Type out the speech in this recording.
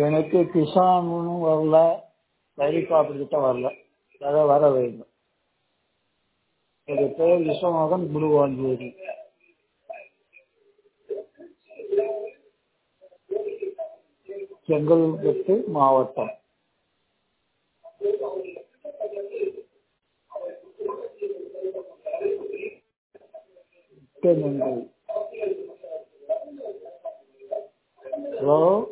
எனக்கு கிசானும் வரல வரி காப்பீட்டு வரல அதை வர வேண்டும் என் பேர் விஸ்வநாதன் குருவாஞ்சேரி செங்கல்பட்டு மாவட்டம் மிக்க நன்றி ஹலோ